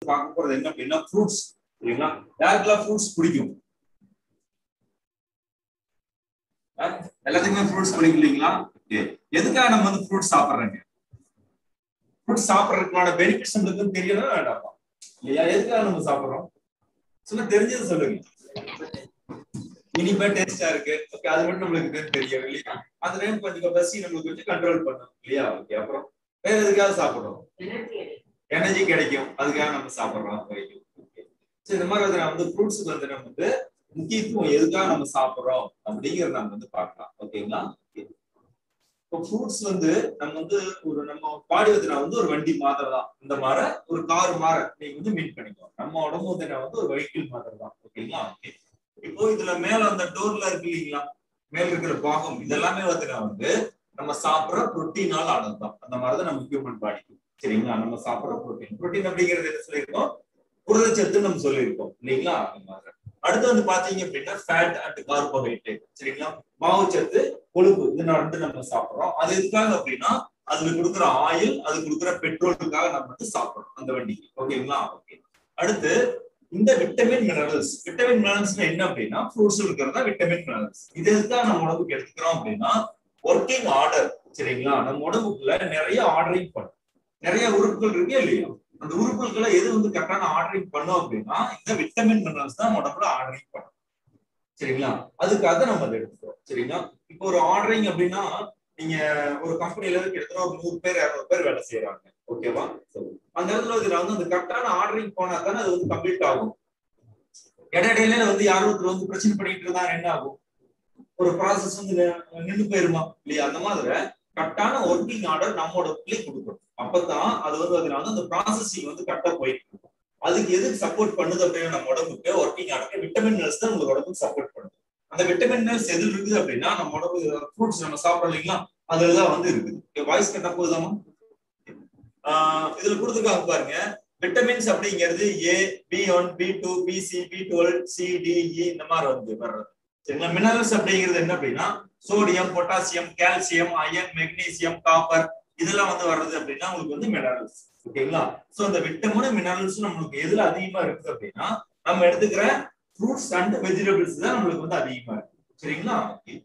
பார்க்க போறது என்ன அப்படின்னா ஃப்ரூட்ஸ் சரிங்களா யாருக்கெல்லாம் ஃப்ரூட்ஸ் பிடிக்கும் அஹ் எல்லாத்துக்குமே ஃப்ரூட்ஸ் பிடிக்கும் இல்லைங்களா Okay. எதுக்காக நம்ம வந்து ஃப்ரூட்ஸ் சாப்பிடுறோங்க ஃப்ரூட்ஸ் சாப்பிடுறதுக்கான பெனிஃபிட்ஸ் நம்மளுக்கு தெரியணும் வேண்டாமா இல்லையா எதுக்காக நம்ம சாப்பிடுறோம் சும்மா தெரிஞ்சது சொல்லுங்க இனிமே டேஸ்டா இருக்கு ஓகே அது மட்டும் நம்மளுக்கு தெரியும் இல்லையா அந்த டைம் கொஞ்சம் பசி நம்மளுக்கு கொஞ்சம் கண்ட்ரோல் பண்ணும் இல்லையா ஓகே அப்புறம் வேற எதுக்காக சாப்பிடுறோம் எனர்ஜி கிடைக்கும் அதுக்காக நம்ம சாப்பிடுறோம் கிடைக்கும் சோ இந்த மாதிரி வந்து நான் வந்து ஃப்ரூட்ஸுக்கு வந்து நம்ம வந்து முக்கியத்துவம் எதுக்காக நம்ம சாப்பிடுறோம் அப்படிங்கறத நம்ம வந்து பார்க்கலாம் ஓகேங்களா இப்போ ஃப்ரூட்ஸ் வந்து நம்ம வந்து ஒரு நம்ம பாடி வந்து நான் வந்து ஒரு வண்டி மாதிரி தான் இந்த மாதிரி ஒரு கார் மாதிரி நீங்க வந்து மீட் பண்ணிக்கோ நம்ம உடம்பு வந்து நான் வந்து ஒரு வெஹிக்கிள் மாதிரி தான் ஓகேங்களா ஓகே இப்போ இதுல மேல அந்த டோர்ல இருக்கு இல்லைங்களா மேல இருக்கிற பாகம் இதெல்லாமே வந்து நான் வந்து நம்ம சாப்பிடுற புரோட்டீனால் ஆனது தான் அந்த மாதிரி தான் நம்ம ஹியூமன் பாடிக்கு சரிங்களா நம்ம சாப்பிடுற புரோட்டீன் புரோட்டீன் அப்படிங்கிறது என்ன சொல்லியிருக்கோம் புரதச்சத்து நம்ம சொல்லியிருக்கோம் இல்லைங்களா அந்த மாதிரி அடுத்து வந்து பாத்தீங்க அப்படின்னா ஃபேட் அண்ட் கார்போஹைட்ரேட் சரிங்களா மாவுச்சத்து கொழுப்பு இது நான் வந்து நம்ம சாப்பிடுறோம் அது எதுக்காக அப்படின்னா அதுல கொடுக்குற ஆயில் அது கொடுக்குற பெட்ரோலுக்காக நம்ம வந்து சாப்பிடுறோம் அந்த வண்டிக்கு ஓகேங்களா ஓகே அடுத்து இந்த விட்டமின் மினரல்ஸ் விட்டமின் மினரல்ஸ் என்ன அப்படின்னா ஃப்ரூட்ஸ் இருக்கிறதா விட்டமின் மினரல்ஸ் இது எதுக்காக நம்ம உடம்புக்கு எடுத்துக்கிறோம் அப்படின்னா ஒர்க்கிங் ஆர்டர் சரிங்களா நம்ம உடம்புக்குள்ள நிறைய ஆர்டரிங் பண்ணும் நிறைய உறுப்புகள் இருக்கே இல்லையா அந்த உறுப்புகளை எது வந்து கரெக்டான ஆர்டரிங் பண்ணும் அப்படின்னா இந்த விட்டமின் மினரல்ஸ் தான் உடம்புல ஆர்டரிங் பண்ணும் சரிங்களா அதுக்காக நம்ம அதை எடுத்துக்கிறோம் சரிங்களா இப்போ ஒரு ஆர்டரிங் அப்படின்னா நீங்க ஒரு கம்பெனில கிட்டத்தட்ட ஒரு நூறு பேர் இரநூறு பேர் வேலை செய்யறாங்க ஓகேவா அந்த இடத்துல இதுல வந்து அந்த கரெக்டான ஆர்டரிங் போனா தானே அது வந்து கம்ப்ளீட் ஆகும் இடையிடையில வந்து யாரும் ஒருத்தர் வந்து பிரச்சனை பண்ணிட்டு இருந்தா என்ன ஆகும் ஒரு ப்ராசஸ் வந்து நின்று போயிருமா இல்லையா அந்த மாதிரி கரெக்டான ஒர்க்கிங் ஆர்டர் நம்மளோட பிள்ளை கொடுக்கணும் அப்பதான் அது வந்து அதனால வந்து அந்த ப்ராசஸிங் வந்து கரெக்டா போயிட்டு இருக்கும் அதுக்கு எதுக்கு சப்போர்ட் பண்ணுது அப்படின்னா நம்ம உடம்புக்கு ஒர்க்கிங் ஆர்டர் விட்டமின் மினரல்ஸ் தான் உங்களுக்கு உடம்புக்கு சப்போர்ட் பண்ணுது அந்த விட்டமின் மினரல்ஸ் எதில் இருக்குது அப்படின்னா நம்ம உடம்பு ஃப்ரூட்ஸ் நம்ம சாப்பிடறோம் இல்லைங்களா அதுலதான் வந்து இருக்குது வாய்ஸ் கட்ட போகுதாமா ஆஹ் இதுல கொடுத்துருக்காங்க பாருங்க விட்டமின்ஸ் அப்படிங்கிறது A B one B two B C B twelve C D E இந்த மாதிரி வந்து வர்றது சரிங்களா மினரல்ஸ் அப்படிங்கிறது என்ன அப்படின்னா sodium potassium calcium iron magnesium copper இதெல்லாம் வந்து வர்றது அப்படின்னா உங்களுக்கு வந்து மினரல்ஸ் ஓகேங்களா சோ அந்த விட்டமின் மினரல்ஸ் நம்மளுக்கு எதுல அதிகமா இருக்குது அப்படின்னா நம்ம எடுத்துக்கிற ஃப்ரூட்ஸ் அண்ட் வெஜிடபிள்ஸ் தான் நம்மளுக்கு வந்து அதிகமா இருக்கு சரிங்களா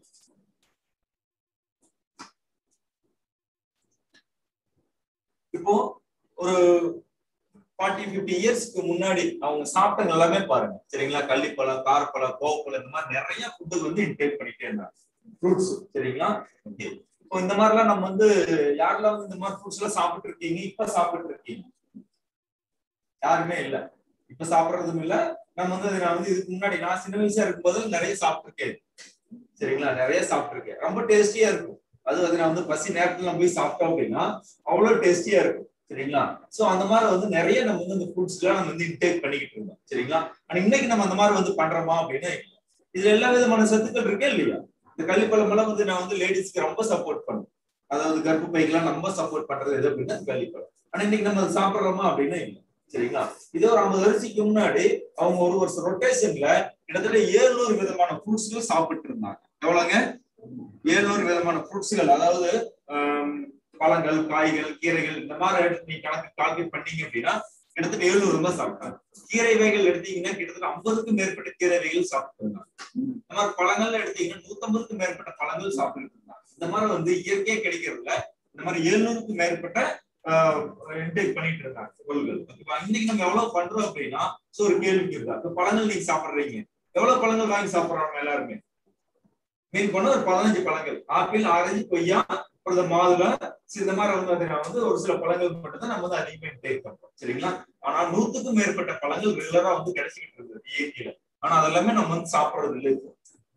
இப்போ ஒரு ஃபார்ட்டி ஃபிஃப்டி இயர்ஸ்க்கு முன்னாடி அவங்க சாப்பிட்டது எல்லாமே பாருங்க சரிங்களா கள்ளிப்பழம் காரப்பழம் கோவப்பழம் இந்த மாதிரி நிறைய ஃபுட்டு வந்து இன்டேக் பண்ணிட்டே இருந்தாங்க ஃப்ரூட்ஸ் சரிங்களா ஓகே இப்போ இந்த மாதிரிலாம் நம்ம வந்து யாரெல்லாம் வந்து இந்த மாதிரி ஃப்ரூட்ஸ் எல்லாம் சாப்பிட்டு இருக்கீங்க இப்ப சாப்பிட்டு இருக்கீங்க யாருமே இல்ல இப்ப சாப்பிடுறதும் இல்ல நம்ம வந்து நான் வந்து இதுக்கு முன்னாடி நான் சின்ன வயசா இருக்கும்போது நிறைய சாப்பிட்டுருக்கேன் சரிங்களா நிறைய சாப்பிட்டுருக்கேன் ரொம்ப டேஸ்டியா இருக்கும் அது வந்து நான் வந்து பசி நேரத்துல நம்ம போய் சாப்பிட்டோம் அப்படின்னா அவ்வளவு டேஸ்டியா இருக்கும் சரிங்களா சோ அந்த மாதிரி வந்து நிறைய நம்ம வந்து இந்த ஃப்ரூட்ஸ் எல்லாம் நம்ம வந்து இன்டேக் பண்ணிக்கிட்டு இருந்தோம் சரிங்களா ஆனா இன்னைக்கு நம்ம அந்த மாதிரி வந்து பண்றோமா அப்படின்னா இல்ல இதுல எல்லா விதமான சத்துக்கள் இருக்கே இல்லையா இந்த கள்ளிப்பழம் எல்லாம் வந்து நான் வந்து லேடிஸ்க்கு ரொம்ப சப்போர்ட் பண்ணுவேன் அதாவது கர்ப்பப்பைக்கெல்லாம் ரொம்ப சப்போர்ட் பண்றது எது அப்படின்னா கள்ளிப்பழம் ஆனா இன்னைக்கு நம்ம அதை சாப்பிடுறோமா அப்படின்னா இல்ல சரிங்களா இதே ஒரு ஐம்பது வருஷத்துக்கு முன்னாடி அவங்க ஒரு வருஷம் ரொட்டேஷன்ல கிட்டத்தட்ட ஏழுநூறு விதமான ஃப்ரூட்ஸ்கள் சாப்பிட்டு இருந்தாங்க எவ்வளவுங்க ஏழுநூறு விதமான ஃப்ரூட்ஸ்கள் அதாவது பழங்கள் காய்கள் கீரைகள் இந்த மாதிரி எடுத்து நீங்க கணக்கு கால்குலேட் பண்ணீங்க அப்படின்னா கிட்டத்தட்ட எழுநூறு ரூபாய் சாப்பிட்டாங்க கீரை வகைகள் எடுத்தீங்கன்னா கிட்டத்தட்ட ஐம்பதுக்கும் மேற்பட்ட கீரை வகைகள் சாப்பிட்டு இருந்தாங்க இந்த மாதிரி பழங்கள்ல எடுத்தீங்கன்னா நூத்தம்பதுக்கும் மேற்பட்ட பழங்கள் சாப்பிட்டு இருந்தாங்க இந்த மாதிரி வந்து இயற்கையா கிடைக்கிறதுல இந்த மாதிரி எழுநூறுக்கும் மேற்பட்ட இன்டேக் பண்ணிட்டு இருந்தாங்க பொருள்கள் இன்னைக்கு நம்ம எவ்வளவு பண்றோம் அப்படின்னா சோ ஒரு கேள்விக்கு இருக்கா இப்ப பழங்கள் நீங்க சாப்பிடுறீங்க எவ்வளவு பழங்கள் வாங்கி சாப்பிடுறாங்க எல்லாருமே மீன் பண்ண ஒரு பதினஞ்சு பழங்கள் ஆப்பிள் ஆரஞ்சு கொய்யா அப்புறம் இந்த மாதுளை இந்த மாதிரி வந்து பாத்தீங்கன்னா வந்து ஒரு சில பழங்கள் மட்டும் தான் நம்ம வந்து அதிகமா இன்டேக் பண்றோம் சரிங்களா ஆனா நூத்துக்கும் மேற்பட்ட பழங்கள் ரெகுலரா வந்து கிடைச்சிக்கிட்டு இருக்குது இயற்கையில ஆனா அதெல்லாமே நம்ம வந்து சாப்பிடுறது இல்லை இப்போ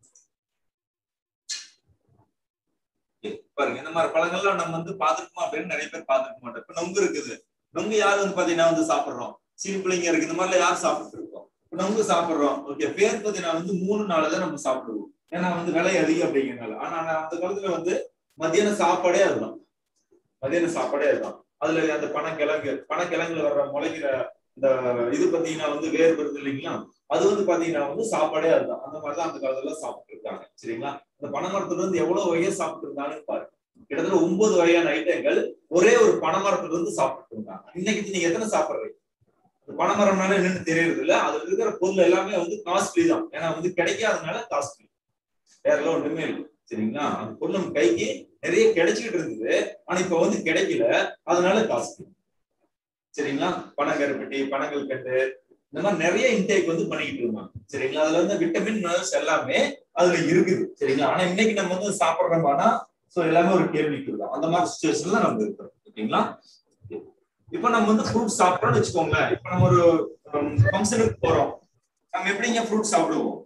பாருங்க இந்த மாதிரி பழங்கள்லாம் நம்ம வந்து பாத்துருக்கோம் அப்படின்னு நிறைய பேர் பாத்துருக்க மாட்டோம் இப்ப நொங்கு இருக்குது நொங்கு யாரு வந்து பாத்தீங்கன்னா வந்து சாப்பிடுறோம் சிறு பிள்ளைங்க இருக்கு இந்த மாதிரிலாம் யார் சாப்பிட்டு இருக்கோம் இப்ப நொங்கு சாப்பிடுறோம் ஓகே பேர் பாத்தீங்கன்னா வந்து மூணு நாள் தான் நம்ம சாப்பிடுவோம் ஏன்னா வந்து விலை அதிகம் அப்படிங்கிறனால ஆனா அந்த காலத்துல வந்து மத்தியான சாப்பாடே அதுதான் மத்தியான சாப்பாடே அதுதான் அதுல அந்த பனக்கிழங்கு பனக்கிழங்குல வர்ற முளைக்கிற இந்த இது பாத்தீங்கன்னா வந்து வேர் வருது இல்லைங்களா அது வந்து பாத்தீங்கன்னா வந்து சாப்பாடே அதுதான் அந்த மாதிரிதான் அந்த காலத்துல சாப்பிட்டு இருக்காங்க சரிங்களா அந்த பனைமரத்துல இருந்து எவ்வளவு வகையா சாப்பிட்டு இருந்தாங்கன்னு பாருங்க கிட்டத்தட்ட ஒன்பது வகையான ஐட்டங்கள் ஒரே ஒரு பனைமரத்துல இருந்து சாப்பிட்டு இருந்தாங்க இன்னைக்கு நீங்க எத்தனை சாப்பிடுறீங்க பனைமரம்னால என்னன்னு தெரியறது இல்ல அதுல இருக்கிற பொருள் எல்லாமே வந்து காஸ்ட்லி தான் ஏன்னா வந்து கிடைக்காதனால காஸ்ட்லி வேற எல்லாம் ஒண்ணுமே இல்லை சரிங்களா அந்த பொருள் நம்ம கைக்கு நிறைய கிடைச்சிக்கிட்டு இருந்தது ஆனா இப்ப வந்து கிடைக்கல அதனால காஸ்ட்லி சரிங்களா பனங்கருப்பட்டி பனங்கள் கட்டு இந்த மாதிரி நிறைய இன்டேக் வந்து பண்ணிக்கிட்டு இருந்தாங்க சரிங்களா அதுல வந்து விட்டமின் மினரல்ஸ் எல்லாமே அதுல இருக்குது சரிங்களா ஆனா இன்னைக்கு நம்ம வந்து சாப்பிடுறோமானா சோ எல்லாமே ஒரு கேள்விக்கு தான் அந்த மாதிரி சுச்சுவேஷன்ல நம்ம இருக்கிறோம் ஓகேங்களா இப்ப நம்ம வந்து ஃப்ரூட் சாப்பிட்டோம்னு வச்சுக்கோங்களேன் இப்ப நம்ம ஒரு ஃபங்க்ஷனுக்கு போறோம் நம்ம எப்படிங்க ஃப்ரூட் சாப்பிடுவோம்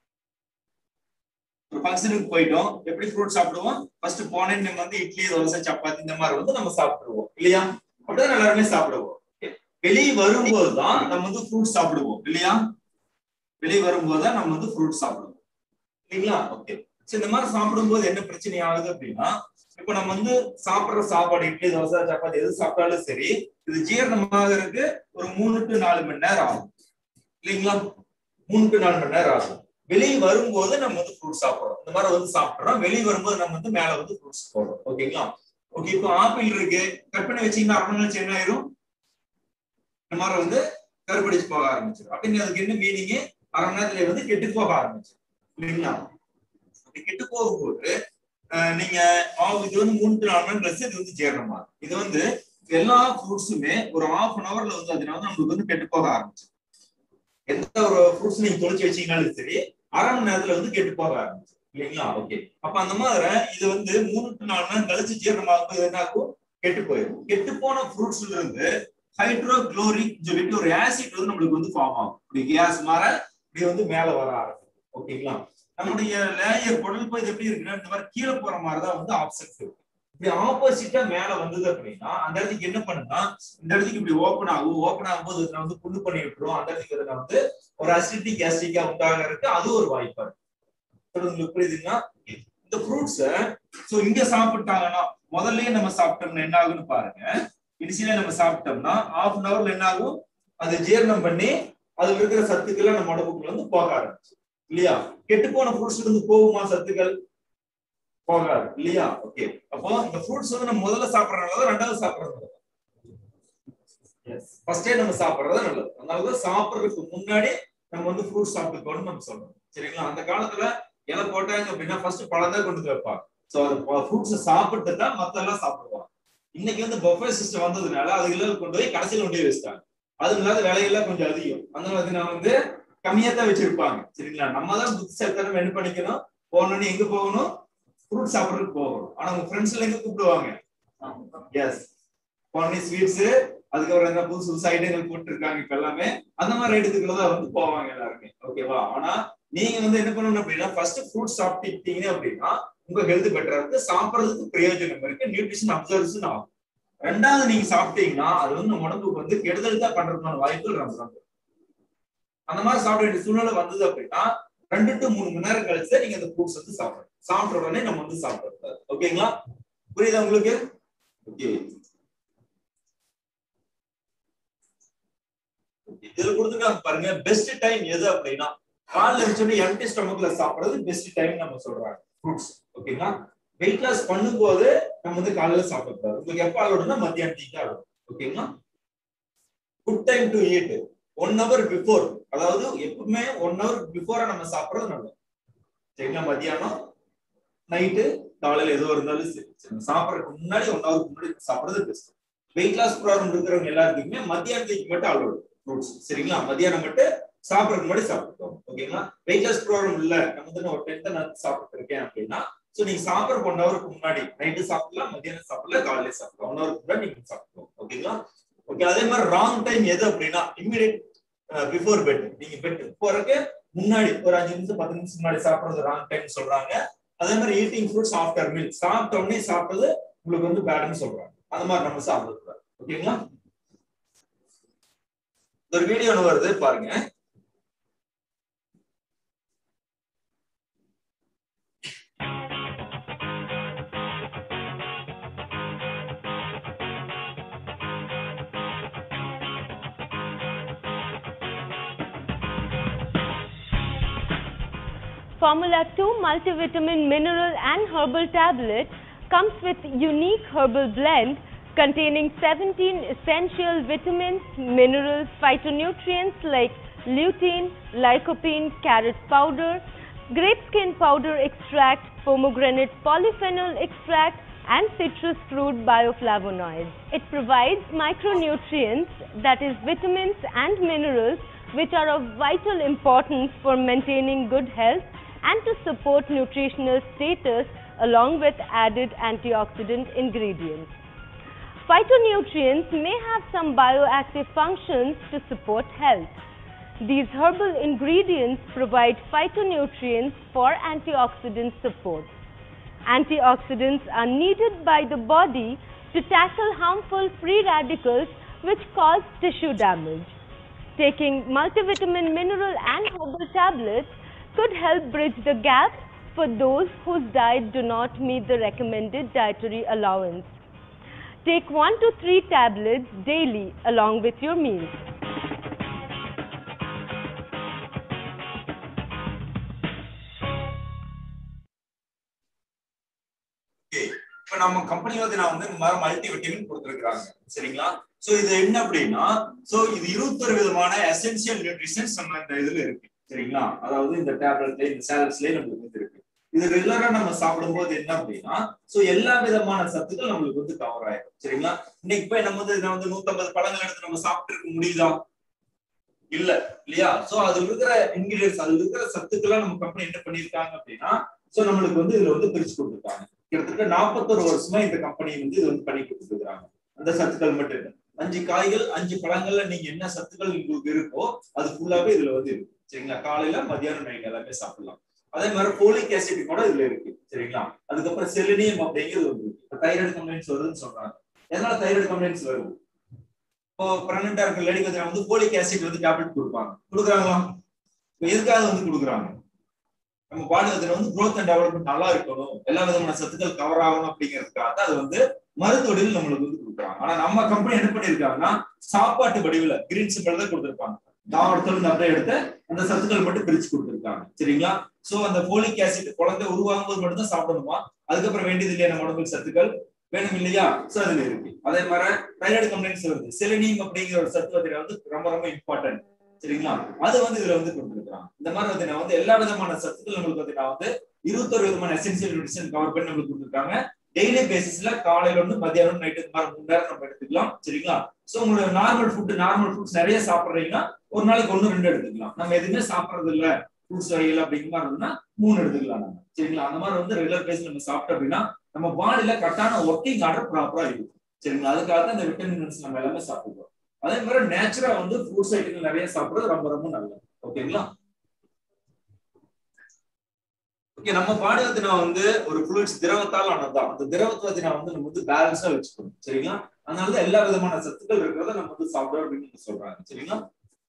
ஒரு ஃபங்க்ஷனுக்கு போயிட்டோம் எப்படி ஃப்ரூட் சாப்பிடுவோம் ஃபர்ஸ்ட் போனேன் நம்ம வந்து இட்லி தோசை சப்பாத்தி இந்த மாதிரி வந்து நம்ம சாப்பிடுவோம் இல்லையா அப்படிதான் எல்லாருமே சாப்பிடுவோம் வெளியே வரும்போது தான் நம்ம வந்து ஃப்ரூட் சாப்பிடுவோம் இல்லையா வெளியே வரும்போது தான் நம்ம வந்து ஃப்ரூட் சாப்பிடுவோம் இல்லைங்களா ஓகே சோ இந்த மாதிரி சாப்பிடும்போது என்ன பிரச்சனை ஆகுது அப்படின்னா இப்ப நம்ம வந்து சாப்பிடுற சாப்பாடு இட்லி தோசை சப்பாத்தி எது சாப்பிட்டாலும் சரி இது ஜீரணமாகறதுக்கு ஒரு மூணு டு நாலு மணி நேரம் ஆகும் இல்லைங்களா மூணு டு நாலு மணி நேரம் ஆகும் வெளியே வரும்போது நம்ம வந்து ஃப்ரூட் சாப்பிடுறோம் இந்த மாதிரி வந்து சாப்பிடுறோம் வெளியே வரும்போது நம்ம வந்து மேல வந்து ஃப்ரூட்ஸ் போடுறோம் ஓகேங்களா ஓகே இப்போ ஆப்பிள் இருக்கு கட் பண்ணி வச்சீங்கன்னா அரை மணி நேரம் என்ன ஆயிரும் இந்த மாதிரி வந்து கருப்படிச்சு போக ஆரம்பிச்சிடும் அப்படின்னு அதுக்கு என்ன மீனிங் அரை மணி நேரத்துல வந்து கெட்டு போக ஆரம்பிச்சிடும் இல்லைங்களா அப்படி கெட்டு போகும்போது நீங்க இது வந்து மூணு டு நாலு மணி நேரம் இது வந்து ஜீரணமா இது வந்து எல்லா ஃப்ரூட்ஸுமே ஒரு ஹாஃப் அன் ஹவர்ல வந்து அதனால நம்மளுக்கு வந்து கெட்டு போக ஆரம்பிச்சிடும் எந்த ஒரு ஃப்ரூட்ஸ் நீங்க தொலைச்சு வச்சீங்கனாலும் சரி அரை மணி நேரத்துல வந்து கெட்டு போக ஆரம்பிச்சு இல்லைங்களா ஓகே அப்ப அந்த மாதிரி இது வந்து மூணு டு நாலு நேரம் கழிச்சு ஜீரணமாகும் என்ன ஆகும் கெட்டு போயிடும் கெட்டு போன ஃப்ரூட்ஸ்ல இருந்து ஹைட்ரோக்ளோரிக் சொல்லிட்டு ஒரு ஆசிட் வந்து நம்மளுக்கு வந்து ஃபார்ம் ஆகும் இப்படி கேஸ் மாற இப்படி வந்து மேல வர ஆரம்பிக்கும் ஓகேங்களா நம்முடைய லேயர் குடல் பகுதி எப்படி இருக்குன்னா இந்த மாதிரி கீழே போற மாதிரி தான் வந்து ஆப்செக்ட் இருக்கும் இப்படி ஆப்போசிட்டா மேல வந்தது அப்படின்னா அந்த இடத்துக்கு என்ன பண்ணுன்னா இந்த இடத்துக்கு இப்படி ஓப்பன் ஆகும் ஓப்பன் ஆகும்போது இதுல வந்து புல்லு பண்ணி விட்டுரும் அந்த இடத்துக்கு இதுல வந்து ஒரு அசிடிக் கேஸ்டிக்கா உண்டாகிறதுக்கு அது ஒரு வாய்ப்பா இருக்கு உங்களுக்கு புரியுதுங்களா இந்த ஃப்ரூட்ஸ சோ இங்க சாப்பிட்டாங்கன்னா முதல்லயே நம்ம சாப்பிட்டோம்னா என்ன ஆகும்னு பாருங்க இனிஷியலா நம்ம சாப்பிட்டோம்னா ஹாஃப் அன் ஹவர்ல என்ன ஆகும் அது ஜீரணம் பண்ணி அதுல இருக்கிற சத்துக்கெல்லாம் நம்ம உடம்புக்குள்ள வந்து போக ஆரம்பிச்சு இல்லையா கெட்டு போன ஃப்ரூட்ஸ்ல இருந்து போகுமா சத்துக்கள் போகாது இல்லையா ஓகே அப்போ இந்த ஃப்ரூட்ஸ் வந்து நம்ம முதல்ல சாப்பிடறதுனால ரெண்டாவது சாப்பிடறது ஃபர்ஸ்டே நம்ம சாப்பிடுறது நல்லது அதனாலதான் சாப்பிடுறதுக்கு முன்னாடி நம்ம வந்து ஃப்ரூட் சாப்பிட்டுக்கோன்னு நம்ம சொல்றோம் சரிங்களா அந்த காலத்துல இலை போட்டாங்க அப்படின்னா ஃபர்ஸ்ட் பழம் தான் கொண்டு வந்து வைப்பாங்க சோ அது ஃப்ரூட்ஸ் சாப்பிட்டு தான் மத்த எல்லாம் சாப்பிடுவாங்க இன்னைக்கு வந்து பஃபே சிஸ்டம் வந்ததுனால அதுல கொண்டு போய் கடைசியில் கொண்டு போய் வச்சுட்டாங்க அதுனால விலையெல்லாம் கொஞ்சம் அதிகம் அதனால வந்து நான் வந்து கம்மியா தான் வச்சிருப்பாங்க சரிங்களா நம்ம தான் புத்திசாலித்தனம் என்ன பண்ணிக்கணும் போனோன்னு எங்க போகணும் ஃப்ரூட் சாப்பிட்றதுக்கு போகணும் ஆனா உங்க ஃப்ரெண்ட்ஸ் எல்லாம் எங்க கூப்பிடுவாங்க எஸ் போனி ஸ்வீட்ஸ் அதுக்கப்புறம் என்ன புதுசு புதுசு ஐட்டங்கள் போட்டு இருக்காங்க இப்ப எல்லாமே அந்த மாதிரி இடத்துக்குள்ள தான் வந்து போவாங்க எல்லாருமே ஓகேவா ஆனா நீங்க வந்து என்ன பண்ணணும் அப்படின்னா ஃபர்ஸ்ட் ஃப்ரூட் சாப்பிட்டீங்க அப்படின்னா உங்க ஹெல்த் பெட்டரா இருக்கு சாப்பிடுறதுக்கு பிரயோஜனம் இருக்கு நியூட்ரிஷன் அப்சர்வேஷன் ஆகும் ரெண்டாவது நீங்க சாப்பிட்டீங்கன்னா அது வந்து நம்ம உடம்புக்கு வந்து கெடுதல் தான் பண்றதுக்கான வாய்ப்புகள் ரொம்ப ரொம்ப அந்த மாதிரி சாப்பிட வேண்டிய சூழ்நிலை வந்தது அப்படின்னா ரெண்டு டு மூணு மணி நேரம் கழிச்சு நீங்க அந்த ஃப்ரூட்ஸ் வந்து சாப்பிடணும் சாப்பிட்ட உடனே நம்ம வந்து சாப்பிடக்கூடாது ஓகேங்களா புரியுதா உங்களுக்கு ஓகே இதுல கொடுத்துருக்காங்க பாருங்க பெஸ்ட் டைம் எது அப்படின்னா காலைல வச்சோடனே எம்டி ஸ்டொமக்ல சாப்பிடுறது பெஸ்ட் டைம் நம்ம சொல்றாங்க ஃப்ரூட்ஸ் ஓகேங்களா வெயிட் லாஸ் பண்ணும்போது நம்ம வந்து காலையில சாப்பிடக்கூடாது உங்களுக்கு எப்ப ஆகணும்னா மத்தியானத்துக்கு ஆகும் ஓகேங்களா good time to eat one hour before அதாவது எப்பவுமே ஒன் ஹவர் பிஃபோரா நம்ம சாப்பிடுறது நல்லது சரிங்களா மத்தியானம் நைட்டு காலையில எதுவும் இருந்தாலும் சரி சரி சாப்பிடறதுக்கு முன்னாடி ஒன் ஹவருக்கு முன்னாடி சாப்பிடுறது பெஸ்ட் வெயிட் லாஸ் ப்ராப்ளம் இருக்கிறவங்க எல்லாத்துக்குமே மத்தியானத்துக்கு மட்டும் அலோடு ஃப்ரூட்ஸ் சரிங்களா மத்தியானம் மட்டும் சாப்பிடறதுக்கு முன்னாடி சாப்பிட்டோம் ஓகேங்களா வெயிட் லாஸ் ப்ராப்ளம் இல்ல நம்ம வந்து ஒரு டென்த் நான் சாப்பிட்டு இருக்கேன் அப்படின்னா சோ நீங்க சாப்பிடுற ஒன் ஹவருக்கு முன்னாடி நைட்டு சாப்பிடலாம் மத்தியானம் சாப்பிடலாம் காலையில சாப்பிடலாம் ஒன் ஹவருக்கு முன்னாடி நீங்க சாப்பிடலாம் ஓகேங்களா ஓகே அதே மாதிரி ராங் டைம் எது அப்படின்னா இம்மிடியட் பிஃபோர் பெட் நீங்க பெட் போறதுக்கு முன்னாடி ஒரு அஞ்சு நிமிஷம் பத்து நிமிஷம் முன்னாடி சாப்பிடுறது ராங் டைம் சொல்றாங்க அதே மாதிரி ஈட்டிங் ஃப்ரூட்ஸ் ஆஃப்டர் மீல் சாப்பிட்ட உடனே சாப்பிட்டது உங்களுக்கு வந்து பேடுன்னு சொல்றாங்க அந்த மாதிரி நம்ம சாப்பிடக்கூடாது ஓகேங்களா ஒரு வீடியோ ஒன்று வருது பாருங்க Formula 2 multivitamin mineral and herbal tablet comes with unique herbal blend containing 17 essential vitamins, minerals, phytonutrients like lutein, lycopene, carrot powder, grape skin powder extract, pomegranate polyphenol extract, and citrus fruit bioflavonoids. It provides micronutrients, that is, vitamins and minerals, which are of vital importance for maintaining good health and to support nutritional status along with added antioxidant ingredients. Phytonutrients may have some bioactive functions to support health. These herbal ingredients provide phytonutrients for antioxidant support. Antioxidants are needed by the body to tackle harmful free radicals which cause tissue damage. Taking multivitamin, mineral, and herbal tablets could help bridge the gap for those whose diet do not meet the recommended dietary allowance. Take 1 to 3 tablets daily along with your meals. Okay இப்ப நம்ம company வந்து நான் வந்து இந்த மாதிரி multi vitamin கொடுத்துருக்காங்க சரிங்களா so இது என்ன அப்படின்னா சோ இது இருபத்தொரு விதமான எசென்சியல் நியூட்ரிஷன்ஸ் நம்ம இந்த இதுல இருக்கு சரிங்களா அதாவது இந்த டேப்லெட்ல இந்த சேலட்ஸ்லயே நம்மளுக்கு வந்து இருக்கு இது ரெகுலரா நம்ம சாப்பிடும்போது என்ன அப்படின்னா சோ எல்லா விதமான சத்துக்கள் நம்மளுக்கு வந்து கவர் ஆயிடும் சரிங்களா இன்னைக்கு போய் நம்ம வந்து இதை வந்து நூத்தம்பது பழங்கள் எடுத்து நம்ம சாப்பிட்டு இருக்க முடியுதா இல்ல இல்லையா சோ அதுல இருக்கிற இன்கிரியன்ஸ் அதுல இருக்கிற சத்துக்கெல்லாம் நம்ம கம்பெனி என்ன பண்ணிருக்காங்க அப்படின்னா சோ நம்மளுக்கு வந்து இதுல வந்து பிரிச்சு கொடுத்துருக்காங்க கிட்டத்தட்ட நாற்பத்தொரு வருஷமா இந்த கம்பெனி வந்து இது வந்து பண்ணி கொடுத்துருக்காங்க அந்த சத்துக்கள் மட்டும் இல்ல அஞ்சு காய்கள் அஞ்சு பழங்கள்ல நீங்க என்ன சத்துக்கள் உங்களுக்கு இருக்கோ அது ஃபுல்லாவே இதுல வந்து இருக்கு சரிங்களா காலையில மதியானம் நைட் எல்லாமே சாப்பிடலாம் அதே மாதிரி போலிக் ஆசிட் கூட இதுல இருக்கு சரிங்களா அதுக்கப்புறம் செலினியம் அப்படிங்கிறது வந்து இருக்கு தைராய்டு கம்ப்ளைண்ட்ஸ் வருதுன்னு சொல்றாங்க எதனால தைராய்டு கம்ப்ளைண்ட்ஸ் வருது இப்போ பிரெக்னெண்டா இருக்க லேடி பார்த்தீங்கன்னா வந்து போலிக் ஆசிட் வந்து டேப்லெட் கொடுப்பாங்க கொடுக்குறாங்களா இப்போ எதுக்காக வந்து கொடுக்குறாங்க நம்ம பாடி அதுல வந்து growth அண்ட் டெவலப்மெண்ட் நல்லா இருக்கணும் எல்லா விதமான சத்துக்கள் கவர் ஆகணும் அப்படிங்கிறதுக்காக தான் அது வந்து மருந்து வடிவில் நம்மளுக்கு வந்து கொடுக்குறாங்க ஆனா நம்ம கம்பெனி என்ன பண்ணிருக்காங்கன்னா சாப்பாட்டு வடிவில் கிரீன் சிம்பிள் தான் கொடுத்துருப்பாங்க தாவரத்துல இருந்து அப்படியே எடுத்து அந்த சத்துக்கள் மட்டும் பிரிச்சு கொடுத்துருக்காங்க சரிங்களா சோ அந்த போலிக் ஆசிட் குழந்தை உருவாகும் போது மட்டும் தான் சாப்பிடணுமா அதுக்கப்புறம் வேண்டியது இல்லையா நம்ம உடம்புக்கு சத்துக்கள் வேணும் இல்லையா சோ அதுல இருக்கு அதே மாதிரி தைராய்டு கம்ப்ளைண்ட்ஸ் வருது செலினியம் அப்படிங்கிற ஒரு சத்து வந்து வந்து ரொம்ப ரொம்ப இம்பார்ட்டன்ட் சரிங்களா அது வந்து இதுல வந்து கொடுத்துருக்காங்க இந்த மாதிரி வந்து நான் வந்து எல்லா விதமான சத்துக்கள் நம்மளுக்கு வந்து நான் வந்து இருபத்தொரு விதமான எசென்சியல் நியூட்ரிஷன் கவர் பண்ணி நம்மளுக்கு கொடுத்துருக்காங்க டெய்லி பேசிஸ்ல காலையில வந்து மத்தியானம் நைட்டு இந்த மாதிரி மூணு நேரம் நம்ம எடுத்துக்கலாம் சரிங்களா சோ உங்களோட நார்மல் ஃபுட் நார்மல் ஃபுட்ஸ் நிறைய சாப்பிடுறீங்கன்னா ஒரு நாளைக்கு ஒண்ணு ரெண்டு எடுத்துக்கலாம் நம்ம எதுவுமே சாப்பிடுறது இல்ல ஃப்ரூட்ஸ் வகைகள் அப்படிங்கிற மாதிரி இருந்ததுன்னா மூணு எடுத்துக்கலாம் நம்ம சரிங்களா அந்த மாதிரி வந்து ரெகுலர் பேஸ் நம்ம சாப்பிட்டோம் அப்படின்னா நம்ம பாடியில கரெக்டான ஒர்க்கிங் ஆர்டர் ப்ராப்பரா இருக்கும் சரிங்களா அதுக்காக தான் இந்த விட்டமின்ஸ் நம்ம எல்லாமே சாப்பிடுறோம் அதே மாதிரி நேச்சுரா வந்து ஃப்ரூட்ஸ் ஐட்டங்கள் நிறைய சாப்பிடுறது ரொம்ப ரொம்ப நல்லது ஓகேங்களா ஓகே நம்ம பாடி வந்து நான் வந்து ஒரு ஃப்ளூயிட்ஸ் திரவத்தால் ஆனதுதான் அந்த திரவத்தை வந்து நான் வந்து நம்ம வந்து பேலன்ஸா வச்சுக்கணும் சரிங்களா அதனாலதான் எல்லா விதமான சத்துக்கள் இருக்கிறத நம்ம வந்து சாப்பிடுறோம் அப்படின்னு சொல்றாங்க சரிங்களா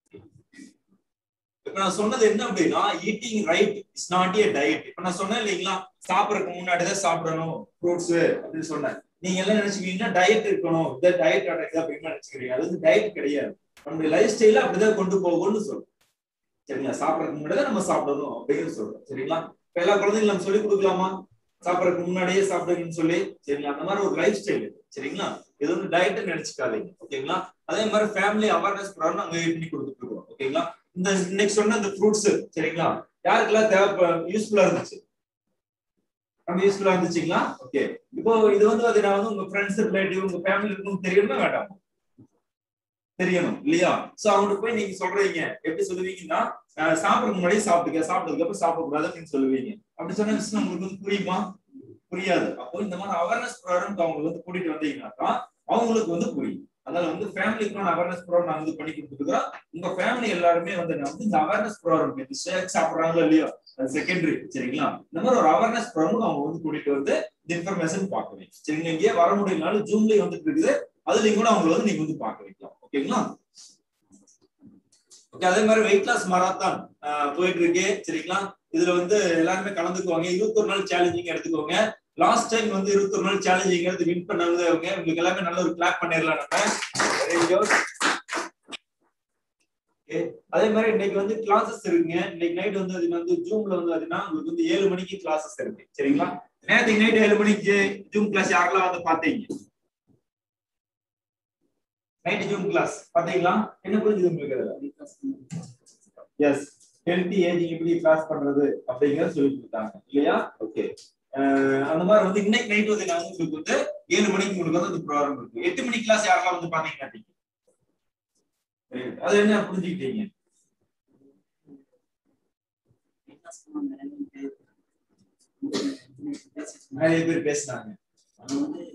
இப்ப நான் சொன்னது என்ன அப்படின்னா eating right is not a diet இப்ப நான் சொன்னேன் இல்லைங்களா சாப்பிடறதுக்கு முன்னாடி தான் சாப்பிடணும் ஃப்ரூட்ஸ் அப்படின்னு சொன்னேன் நீங்க எல்லாம் நினைச்சுக்கீங்கன்னா டயட் இருக்கணும் இந்த டயட் நடக்குது அப்படின்னு நினைச்சுக்கிறீங்க அது வந்து டயட் கிடையாது நம்மளுடைய லைஃப் ஸ்டைல அப்படிதான் கொண்டு போகும்னு சொல்றோம் சரிங்களா சாப்பிடறதுக்கு முன்னாடி தான் நம்ம சாப்பிடணும் அப்படின்னு சொல்றோம் சரிங்களா இப்ப எல்லா குழந்தைங்களும் நம்ம சொல்லி கொடுக்கலாமா சாப்பிடறதுக்கு முன்னாடியே சாப்பிடுங்கன்னு சொல்லி சரிங்களா அந்த மாதிரி ஒரு லைஃப் ஸ்டைல் சரிங்களா இது வந்து டயட் நினைச்சுக்காதீங்க ஓகேங்களா அதே மாதிரி ஃபேமிலி அவேர்னஸ் ப்ரோக்ராம் நாங்க பண்ணி கொடுத்துட்டு இருக்கோம் ஓகேங்களா இந்த இன்னைக்கு சொன்ன இந்த ஃப்ரூட்ஸ் சரிங்களா யாருக்கெல்லாம் தேவை யூஸ்ஃபுல்லா இருந்துச்சு ரொம்ப யூஸ்ஃபுல்லா இருந்துச்சுங்களா ஓகே இப்போ இது வந்து பாத்தீங்கன்னா வந்து உங்க ஃப்ரெண்ட்ஸ் ரிலேட்டிவ் உங்க ஃபேமிலி இருக்குன்னு தெரியணுமா வேண்டாம் தெரியணும் இல்லையா சோ அவங்களுக்கு போய் நீங்க சொல்றீங்க எப்படி சொல்லுவீங்கன்னா சாப்பிடறதுக்கு முன்னாடி சாப்பிட்டுக்க சாப்பிட்டதுக்கு அப்புறம் சாப்பிடக்கூடாது அப்படின்னு சொல்லுவீங்க அப்படி சொன்ன விஷயம் உங்களுக்கு வந்து புரியுமா புரியாது அப்போ இந்த மாதிரி அவேர்னஸ் ப்ரோக்ராம் அவங்களுக்கு வந்து கூட்டிட்டு வந்தீங்கன்னாக்கா அவங்களுக்கு வந்து புரியும் அதனால வந்து ஃபேமிலிக்கு அவேர்னஸ் ப்ரோக்ராம் நான் வந்து பண்ணி கொடுத்துருக்கோம் உங்க ஃபேமிலி எல்லாருமே வந்து நான் வந்து இந்த அவேர்னஸ் ப்ரோக்ராம் இந்த ஷேக் சாப்பிடுறாங்களோ இல்லையோ செகண்டரி சரிங்களா இந்த மாதிரி ஒரு அவேர்னஸ் ப்ரோக்ராம் அவங்க வந்து கூட்டிட்டு வந்து இந்த இன்ஃபர்மேஷன் பார்க்க வைக்கும் சரிங்களா இங்கேயே வர முடியலனாலும் ஜூம்லயே வந்துட்டு இருக்குது அதுலயும் கூட அவங்களை வந்து நீங்க வந்து பார்க்க வைக்கலாம் ஓகேங்களா ஓகே அதே மாதிரி வெயிட் லாஸ் மராத்தான் போயிட்டு இருக்கு சரிங்களா இதுல வந்து எல்லாருமே கலந்துக்குவாங்க இருபத்தொரு நாள் சேலஞ்சிங் எடுத்துக்கோங்க லாஸ்ட் டைம் வந்து இருபத்தொரு நாள் சேலஞ்சிங் எடுத்து வின் பண்ணவங்க அவங்க உங்களுக்கு எல்லாமே நல்ல ஒரு கிளாப் பண்ணிடலாம் நம்ம வெரி குட் அதே மாதிரி இன்னைக்கு வந்து கிளாஸஸ் இருக்குங்க இன்னைக்கு நைட் வந்து அது வந்து ஜூம்ல வந்து அதுனா உங்களுக்கு வந்து ஏழு மணிக்கு கிளாஸஸ் இருக்கு சரிங்களா நேற்றுக்கு நைட் ஏழு மணிக்கு ஜூம் கிளாஸ் யாரெல்லாம் வந்து பாத்தீங்க நைட்டு ஜூன் கிளாஸ் பாத்தீங்களா என்ன புரிஞ்சுது உங்களுக்கு எஸ் ஹெல்த்தி ஏஜிங் எப்படி கிராஸ் பண்றது அப்படிங்கறத சொல்லி கொடுத்தாங்க இல்லையா ஓகே அந்த மாதிரி வந்து இன்னைக்கு நைட் வந்து நான் உங்களுக்கு வந்து ஏழு மணிக்கு உங்களுக்கு வந்து அந்த ப்ரோக்ராம் இருக்கு எட்டு மணி கிளாஸ் யாரெல்லாம் வந்து பாத்தீங்கன்னா அது என்ன புரிஞ்சுக்கிட்டீங்க நிறைய பேர் பேசினாங்க அவங்க வந்து